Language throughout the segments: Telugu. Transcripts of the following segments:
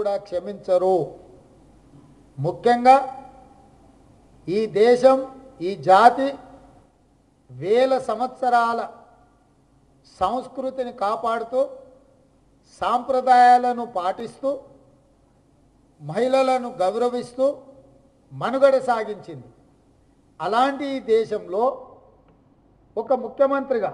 కూడా క్షమించరు ముఖ్యంగా ఈ దేశం ఈ జాతి వేల సంవత్సరాల సంస్కృతిని కాపాడుతూ సాంప్రదాయాలను పాటిస్తూ మహిళలను గౌరవిస్తూ మనుగడ సాగించింది అలాంటి ఈ దేశంలో ఒక ముఖ్యమంత్రిగా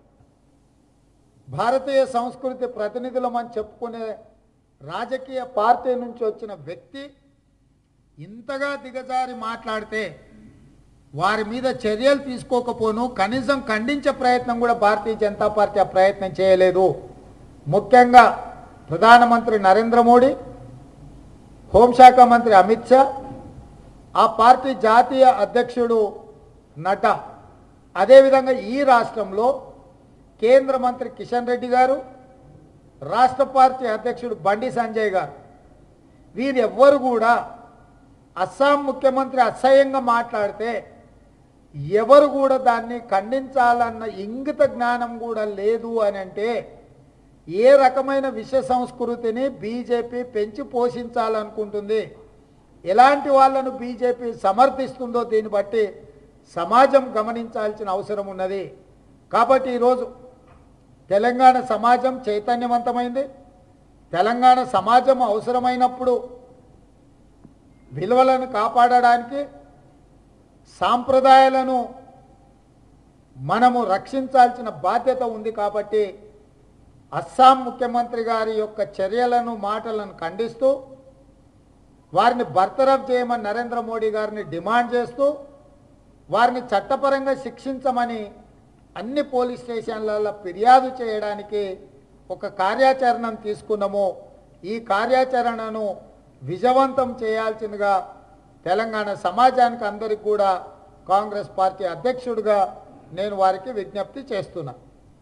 భారతీయ సంస్కృతి ప్రతినిధులమని చెప్పుకునే రాజకీయ పార్టీ నుంచి వచ్చిన వ్యక్తి ఇంతగా దిగజారి మాట్లాడితే వారి మీద చర్యలు తీసుకోకపోను కనీసం ఖండించే ప్రయత్నం కూడా భారతీయ జనతా పార్టీ ఆ ప్రయత్నం చేయలేదు ముఖ్యంగా ప్రధానమంత్రి నరేంద్ర మోడీ హోంశాఖ మంత్రి అమిత్ షా ఆ పార్టీ జాతీయ అధ్యక్షుడు నడ్డా అదేవిధంగా ఈ రాష్ట్రంలో కేంద్ర మంత్రి కిషన్ రెడ్డి గారు రాష్ట్ర పార్టీ అధ్యక్షుడు బండి సంజయ్ గారు వీరెవ్వరు కూడా అస్సాం ముఖ్యమంత్రి అసహ్యంగా మాట్లాడితే ఎవరు కూడా దాన్ని ఖండించాలన్న ఇంగిత జ్ఞానం కూడా లేదు అని అంటే ఏ రకమైన విష సంస్కృతిని బీజేపీ పెంచి పోషించాలనుకుంటుంది ఎలాంటి వాళ్ళను బీజేపీ సమర్థిస్తుందో దీన్ని బట్టి సమాజం గమనించాల్సిన అవసరం ఉన్నది కాబట్టి ఈరోజు తెలంగాణ సమాజం చైతన్యవంతమైంది తెలంగాణ సమాజం అవసరమైనప్పుడు విలువలను కాపాడడానికి సాంప్రదాయాలను మనము రక్షించాల్సిన బాధ్యత ఉంది కాబట్టి అస్సాం ముఖ్యమంత్రి గారి యొక్క చర్యలను మాటలను ఖండిస్తూ వారిని బర్తరఫ్ చేయమని నరేంద్ర మోడీ గారిని డిమాండ్ చేస్తూ వారిని చట్టపరంగా శిక్షించమని అన్ని పోలీస్ స్టేషన్లలో ఫిర్యాదు చేయడానికి ఒక కార్యాచరణను తీసుకున్నాము ఈ కార్యాచరణను విజయవంతం చేయాల్సిందిగా తెలంగాణ సమాజానికి అందరికి కూడా కాంగ్రెస్ పార్టీ అధ్యక్షుడిగా నేను వారికి విజ్ఞప్తి చేస్తున్నా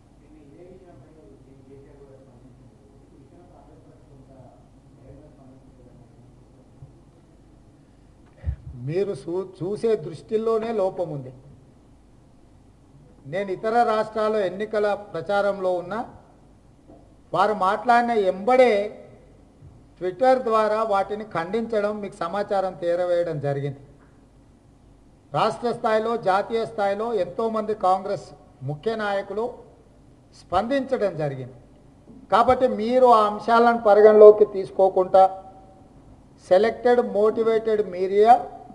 మీరు చూ చూసే దృష్టిలోనే లోపం ఉంది నేను ఇతర రాష్ట్రాల్లో ఎన్నికల ప్రచారంలో ఉన్నా వారు మాట్లాడిన ఎంబడే ట్విట్టర్ ద్వారా వాటిని ఖండించడం మీకు సమాచారం తీరవేయడం జరిగింది రాష్ట్ర స్థాయిలో జాతీయ స్థాయిలో ఎంతోమంది కాంగ్రెస్ ముఖ్య నాయకులు స్పందించడం జరిగింది కాబట్టి మీరు ఆ అంశాలను పరిగణలోకి తీసుకోకుండా సెలెక్టెడ్ మోటివేటెడ్ మీడియా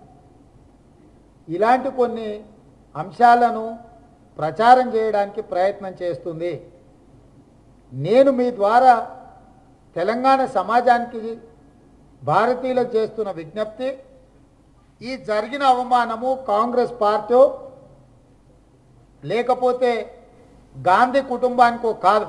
ఇలాంటి కొన్ని అంశాలను ప్రచారం చేయడానికి ప్రయత్నం చేస్తుంది నేను మీ ద్వారా తెలంగాణ సమాజానికి భారతీయులకు చేస్తున్న విజ్ఞప్తి ఈ జరిగిన అవమానము కాంగ్రెస్ పార్టీ లేకపోతే గాంధీ కుటుంబానికో కాదు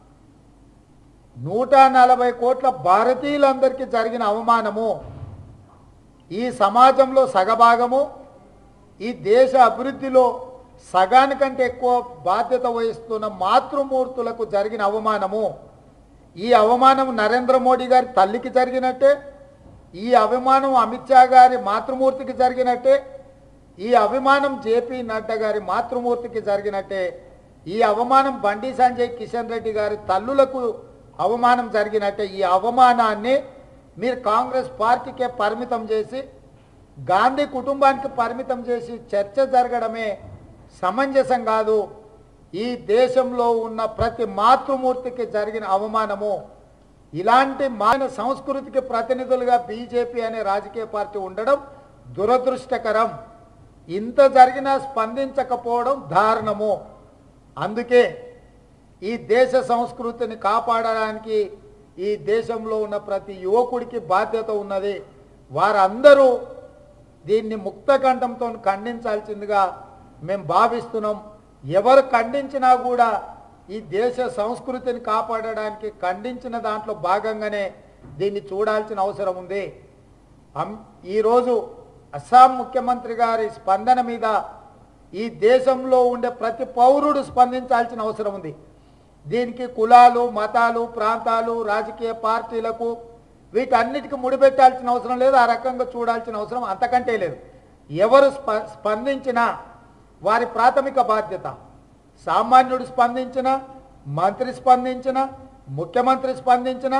నూట నలభై కోట్ల భారతీయులందరికీ జరిగిన అవమానము ఈ సమాజంలో సగభాగము ఈ దేశ అభివృద్ధిలో సగానికంటే ఎక్కువ బాధ్యత వహిస్తున్న మాతృమూర్తులకు జరిగిన అవమానము ఈ అవమానం నరేంద్ర మోడీ గారి తల్లికి జరిగినట్టే ఈ అవమానం అమిత్ షా గారి మాతృమూర్తికి జరిగినట్టే ఈ అభిమానం జేపీ నడ్డా గారి మాతృమూర్తికి జరిగినట్టే ఈ అవమానం బండి సంజయ్ కిషన్ రెడ్డి గారి తల్లులకు అవమానం జరిగినట్టే ఈ అవమానాన్ని మీరు కాంగ్రెస్ పార్టీకే పరిమితం చేసి గాంధీ కుటుంబానికి పరిమితం చేసి చర్చ జరగడమే సమంజసం కాదు ఈ దేశంలో ఉన్న ప్రతి మాతృమూర్తికి జరిగిన అవమానము ఇలాంటి మాన సంస్కృతికి ప్రతినిధులుగా బీజేపీ అనే రాజకీయ పార్టీ ఉండడం దురదృష్టకరం ఇంత జరిగినా స్పందించకపోవడం దారుణము అందుకే ఈ దేశ సంస్కృతిని కాపాడడానికి ఈ దేశంలో ఉన్న ప్రతి యువకుడికి బాధ్యత ఉన్నది వారందరూ దీన్ని ముక్తకంఠంతో ఖండించాల్సిందిగా మేము భావిస్తున్నాం ఎవరు ఖండించినా కూడా ఈ దేశ సంస్కృతిని కాపాడడానికి ఖండించిన దాంట్లో భాగంగానే దీన్ని చూడాల్సిన అవసరం ఉంది అం- ఈరోజు అస్సాం ముఖ్యమంత్రి గారి స్పందన మీద ఈ దేశంలో ఉండే ప్రతి పౌరుడు స్పందించాల్సిన అవసరం ఉంది దీనికి కులాలు మతాలు ప్రాంతాలు రాజకీయ పార్టీలకు వీటన్నిటికీ ముడిపెట్టాల్సిన అవసరం లేదు ఆ రకంగా చూడాల్సిన అవసరం అంతకంటే లేదు ఎవరు స్ప స్పందించినా వారి ప్రాథమిక బాధ్యత సామాన్యుడు స్పందించిన మంత్రి స్పందించిన ముఖ్యమంత్రి స్పందించిన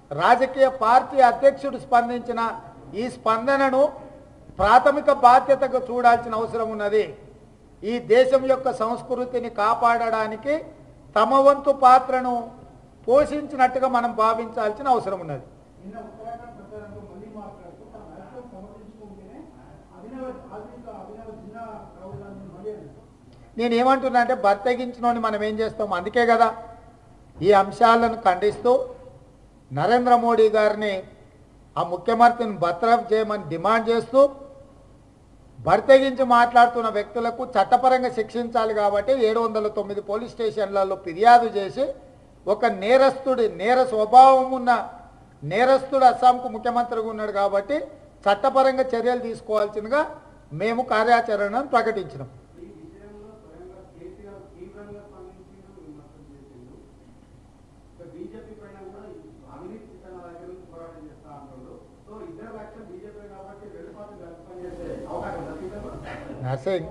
రాజకీయ పార్టీ అధ్యక్షుడు స్పందించిన ఈ స్పందనను ప్రాథమిక బాధ్యతగా చూడాల్సిన అవసరం ఉన్నది ఈ దేశం యొక్క సంస్కృతిని కాపాడడానికి తమ వంతు పాత్రను పోషించినట్టుగా మనం భావించాల్సిన అవసరం ఉన్నది నిన్న ఉత్తరాఖండ్ ప్రచారంలో మళ్ళీ మాట్లాడుతూ తన రాష్ట్రం సమర్థించుకుంటేనే అభినవ ఆధునిక అభినవ జిన్నా రాహుల్ గాంధీ మళ్ళీ అన్నారు. నేను ఏమంటున్నా అంటే బర్తగించినోని మనం ఏం చేస్తాం అందుకే కదా ఈ అంశాలను ఖండిస్తూ నరేంద్ర మోడీ గారిని ఆ ముఖ్యమంత్రిని బర్తరఫ్ చేయమని డిమాండ్ చేస్తూ బర్తగించి మాట్లాడుతున్న వ్యక్తులకు చట్టపరంగా శిక్షించాలి కాబట్టి ఏడు వందల తొమ్మిది పోలీస్ స్టేషన్లలో ఫిర్యాదు చేసి ఒక నేరస్తుడి నేర స్వభావం ఉన్న నేరస్తుడు అస్సాంకు ముఖ్యమంత్రిగా ఉన్నాడు కాబట్టి చట్టపరంగా చర్యలు తీసుకోవాల్సిందిగా మేము కార్యాచరణను ప్రకటించినాం ఈ విషయంలో స్వయంగా కేసీఆర్ తీవ్రంగా స్పందించిండు విమర్శలు చేసిండు ఇక బీజేపీ పైన కూడా అవినీతి తన దగ్గర నుంచి పోరాటం చేస్తా అంటాడు సో ఇద్దరు లక్ష్యం బీజేపీ కాబట్టి రెండు పార్టీలు కలిసి పనిచేసే అవకాశం ఉంది నర్సింగ్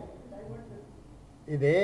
ఇదే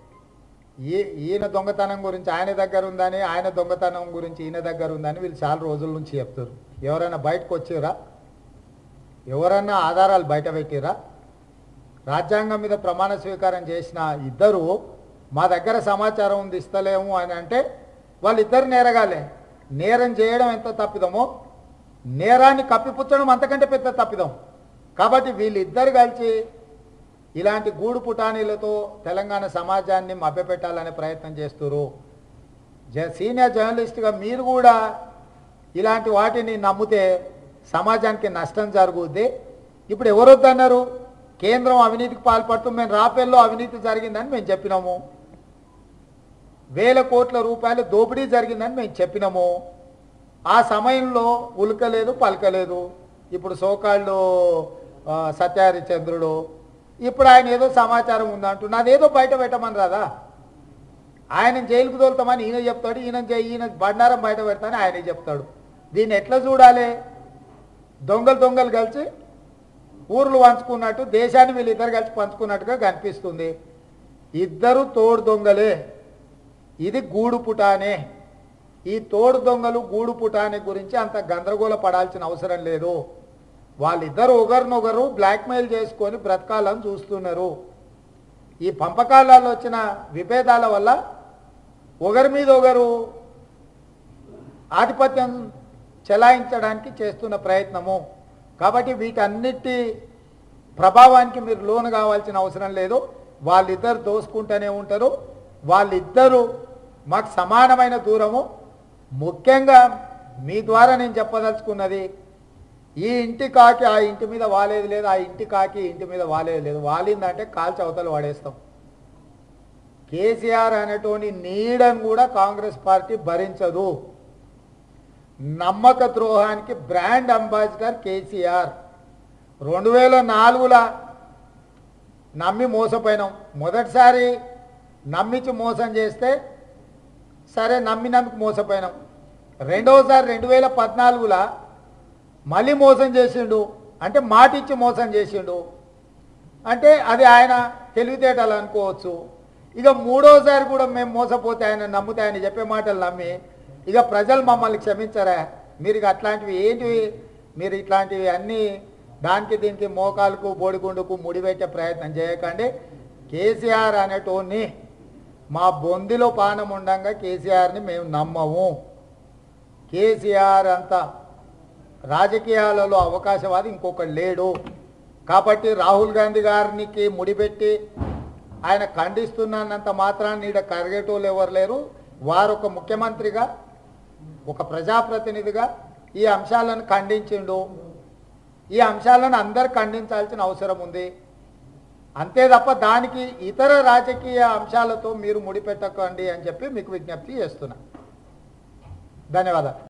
ఈ ఈయన దొంగతనం గురించి ఆయన దగ్గర ఉందని ఆయన దొంగతనం గురించి ఈయన దగ్గర ఉందని వీళ్ళు చాలా రోజుల నుంచి చెప్తారు ఎవరైనా బయటకు వచ్చిరా ఎవరన్నా ఆధారాలు బయట పెట్టిరా రాజ్యాంగం మీద ప్రమాణ స్వీకారం చేసిన ఇద్దరు మా దగ్గర సమాచారం ఉంది ఇస్తలేము అని అంటే వాళ్ళిద్దరు నేరగాలే నేరం చేయడం ఎంత తప్పిదమో నేరాన్ని కప్పిపుచ్చడం అంతకంటే పెద్ద తప్పిదం కాబట్టి వీళ్ళిద్దరు కలిసి ఇలాంటి గూడు పుటానీలతో తెలంగాణ సమాజాన్ని మభ్యపెట్టాలనే ప్రయత్నం చేస్తున్నారు జ సీనియర్ జర్నలిస్ట్గా మీరు కూడా ఇలాంటి వాటిని నమ్మితే సమాజానికి నష్టం జరుగుద్ది ఇప్పుడు ఎవరు వద్దన్నారు కేంద్రం అవినీతికి పాల్పడుతూ మేము రాఫెల్లో అవినీతి జరిగిందని మేము చెప్పినాము వేల కోట్ల రూపాయలు దోపిడీ జరిగిందని మేము చెప్పినాము ఆ సమయంలో ఉలకలేదు పలకలేదు ఇప్పుడు సోకాళ్ళు ఆ, సత్యహరిచంద్రుడు ఇప్పుడు ఆయన ఏదో సమాచారం ఉందంటున్నా అదేదో బయట పెట్టమని రాదా ఆయన జైలుకు తోలుతామని ఈయన చెప్తాడు ఈయన జై- ఈయన బండారం బయట పెడతాని ఆయనే చెప్తాడు దీన్ని ఎట్లా చూడాలి దొంగలు దొంగలు కలిసి ఊర్లు పంచుకున్నట్టు దేశాన్ని వీళ్ళిద్దరు కలిసి పంచుకున్నట్టుగా కనిపిస్తుంది ఇద్దరు తోడు దొంగలే ఇది గూడు పుటానే ఈ తోడు దొంగలు గూడు పుటానే గురించి అంత గందరగోళ పడాల్సిన అవసరం లేదు వాళ్ళిద్దరు ఒకరినొకరు బ్లాక్మెయిల్ చేసుకొని బ్రతకాలని చూస్తున్నారు ఈ పంపకాలలో వచ్చిన విభేదాల వల్ల ఒకరి మీద ఒకరు ఆధిపత్యం చెలాయించడానికి చేస్తున్న ప్రయత్నము కాబట్టి వీటన్నిటి ప్రభావానికి మీరు లోను కావాల్సిన అవసరం లేదు వాళ్ళిద్దరు దోసుకుంటూనే ఉంటారు వాళ్ళిద్దరూ మాకు సమానమైన దూరము ముఖ్యంగా మీ ద్వారా నేను చెప్పదలుచుకున్నది ఈ ఇంటి కాకి ఆ ఇంటి మీద వాలేది లేదు ఆ ఇంటి కాకి ఈ ఇంటి మీద వాలేది లేదు వాలిందంటే కాల్చి అవతలు వాడేస్తాం కేసీఆర్ అనేటువంటి నీడను కూడా కాంగ్రెస్ పార్టీ భరించదు నమ్మక ద్రోహానికి బ్రాండ్ అంబాసిడర్ కేసీఆర్ రెండు వేల నాలుగులో నమ్మి మోసపోయినాం మొదటిసారి నమ్మించి మోసం చేస్తే సరే నమ్మినందుకు మోసపోయినాం రెండవసారి రెండు వేల పద్నాలుగులో మళ్ళీ మోసం చేసిండు అంటే మాట ఇచ్చి మోసం చేసిండు అంటే అది ఆయన తెలివితేటలు అనుకోవచ్చు ఇక మూడోసారి కూడా మేము మోసపోతే ఆయన నమ్ముతే ఆయన చెప్పే మాటలు నమ్మి ఇక ప్రజలు మమ్మల్ని క్షమించరా మీరు ఇక అట్లాంటివి ఏంటివి మీరు ఇట్లాంటివి అన్నీ దానికి దీనికి మోకాలకు బోడిగుండుకు ముడిపెట్టే ప్రయత్నం చేయకండి కేసీఆర్ అనేటోని మా బొందిలో పానం ఉండంగా కేసీఆర్ని మేము నమ్మము కేసీఆర్ అంత రాజకీయాలలో అవకాశవాది ఇంకొకడు లేడు కాబట్టి రాహుల్ గాంధీ గారికి ముడిపెట్టి ఆయన ఖండిస్తున్నంత మాత్రాన్ని ఈడ కరిగేటోళ్ళు ఎవరు లేరు వారు ఒక ముఖ్యమంత్రిగా ఒక ప్రజాప్రతినిధిగా ఈ అంశాలను ఖండించిండు ఈ అంశాలను అందరు ఖండించాల్సిన అవసరం ఉంది అంతే తప్ప దానికి ఇతర రాజకీయ అంశాలతో మీరు ముడిపెట్టకండి అని చెప్పి మీకు విజ్ఞప్తి చేస్తున్నా ధన్యవాదాలు